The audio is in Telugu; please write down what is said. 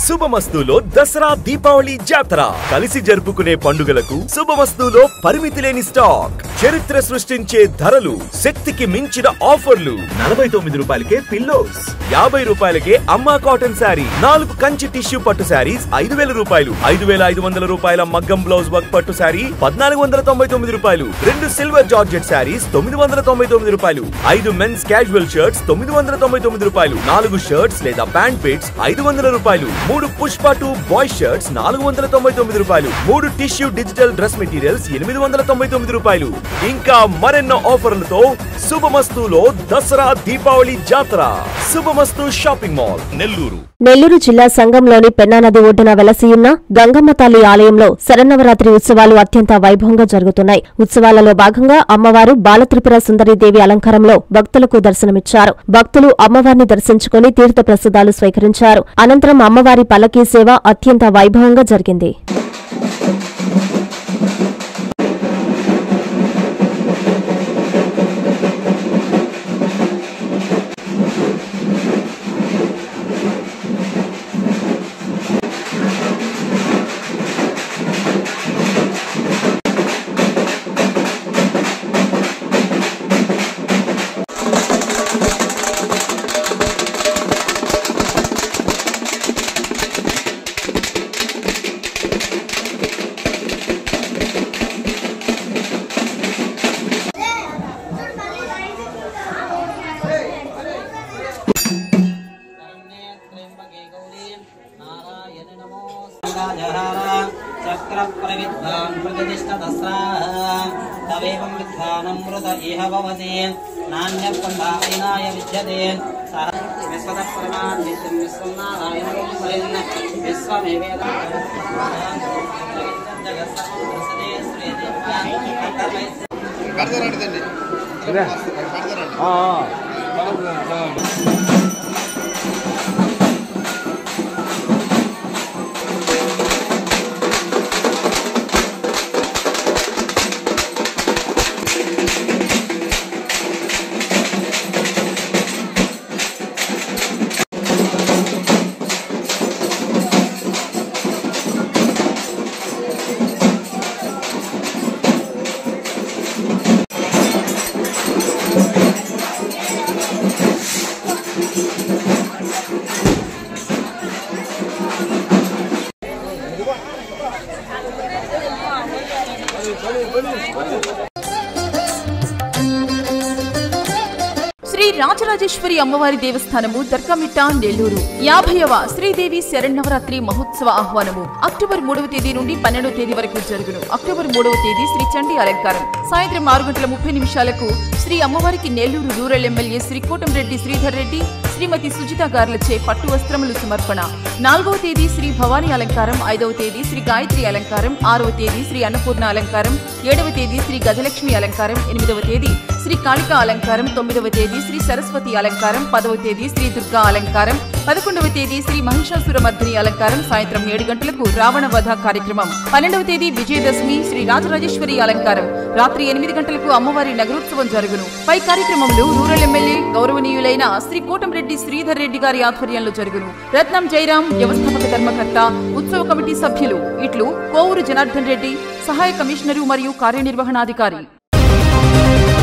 శుభమస్తులో దసరా దీపావళి జాతర కలిసి జరుపుకునే పండుగలకు శుభమస్తులో పరిమితి లేని స్టాక్ చరిత్ర సృష్టించే ధరలు శక్తికి మించిన ఆఫర్లు నలభై తొమ్మిది రూపాయలకే పిల్లోస్ యాభై రూపాయలకే అమ్మా కాటన్ శారీ నాలుగు కంచి టిష్యూ పట్టు శారీస్ ఐదు వేల రూపాయలు ఐదు వేల ఐదు వందల రూపాయల మగ్గం బ్లౌజ్ వర్క్ పట్టు శారీ పద్నాలుగు వందల తొంభై తొమ్మిది రూపాయలు రెండు సిల్వర్ జార్జెట్ శారీస్ తొమ్మిది వందల తొంభై తొమ్మిది రూపాయలు ఐదు మెన్స్ క్యాజువల్ షర్ట్స్ తొమ్మిది వందల తొంభై తొమ్మిది రూపాయలు నాలుగు షర్ట్స్ లేదా ప్యాంట్ పిట్స్ ఐదు వందల రూపాయలు మూడు పుష్ప టూ బాయ్ షర్ట్స్ నాలుగు వందల తొంభై తొమ్మిది రూపాయలు మూడు టిష్యూ డిజిటల్ డ్రెస్ మెటీరియల్స్ ఎనిమిది వందల తొంభై తొమ్మిది రూపాయలు ఇంకా మరెన్నో ఆఫర్లతో శుభమస్తులో దసరా దీపావళి జాతర శుభమస్తు షాపింగ్ మాల్ నెల్లూరు నెల్లూరు జిల్లా సంఘంలోని పెన్నా నది ఒడ్డున వెలసియున్న గంగమ్మ తల్లి ఆలయంలో శరన్నవరాత్రి ఉత్సవాలు అత్యంత వైభవంగా జరుగుతున్నాయి ఉత్సవాలలో భాగంగా అమ్మవారు బాలత్రిపుర సుందరీదేవి అలంకారంలో భక్తులకు దర్శనమిచ్చారు భక్తులు అమ్మవారిని దర్శించుకుని తీర్థ ప్రసాదాలు స్వీకరించారు అనంతరం అమ్మవారి పల్లకీ సేవ అత్యంత వైభవంగా జరిగింది చక్రప్రవిద్వాన్ ప్రతిష్టదస్రాः తవేవం విద్వానం మృత ఇహ భవతి నాణ్యపండాయనాయ విద్యతే సహ విశ్వతః పరమాన్ నిత్యం విశ్వం నారాయణం పరిన్న విశ్వమేవేద కడతారండి శ్రీ రాజరాజేశ్వరి అమ్మవారి దేవస్థానము దర్గామిట్ట నెల్లూరు యాభైవ శ్రీదేవి శరణవరాత్రి మహోత్సవ ఆహ్వానము అక్టోబర్ మూడవ తేదీ నుండి పన్నెండవ తేదీ వరకు జరుగును అక్టోబర్ మూడవ తేదీ శ్రీ చండీ అలంకారం సాయంత్రం ఆరు గంటల ముప్పై నిమిషాలకు శ్రీ అమ్మవారికి నెల్లూరు రూరల్ ఎమ్మెల్యే శ్రీ కోటంరెడ్డి శ్రీధర్ రెడ్డి శ్రీమతి సుజిత గార్లచే పట్టు వస్త్రములు సమర్పణ నాలుగవ తేదీ శ్రీ భవానీ అలంకారం ఐదవ తేదీ శ్రీ గాయత్రి అలంకారం ఆరవ తేదీ శ్రీ అన్నపూర్ణ అలంకారం ఏడవ తేదీ శ్రీ గజలక్ష్మి అలంకారం ఎనిమిదవ తేదీ శ్రీ కాళికా అలంకారం తొమ్మిదవ తేదీ శ్రీ సరస్వతి అలంకారం పదవ తేదీ శ్రీ దుర్గా అలంకారం పదకొండవ తేదీ శ్రీ మహిషాసుర మర్దిని అలంకారం సాయంత్రం ఏడు గంటలకు రావణ వధ కార్యక్రమం పన్నెండవ తేదీ విజయదశమి శ్రీ రాజరాజేశ్వరి అలంకారం రాత్రి ఎనిమిది గంటలకు అమ్మవారి నగరోత్సవం జరుగును పై కార్యక్రమంలో రూరల్ ఎమ్మెల్యే గౌరవనీయులైన శ్రీ కోటంరెడ్డి శ్రీధర్ రెడ్డి గారి ఆధ్వర్యంలో జరుగును రత్నం జయరాం వ్యవస్థాపక ధర్మకర్త ఉత్సవ కమిటీ సభ్యులు ఇట్లు కోవూరు జనార్దన్ రెడ్డి సహాయ కమిషనరు మరియు కార్యనిర్వహణాధికారి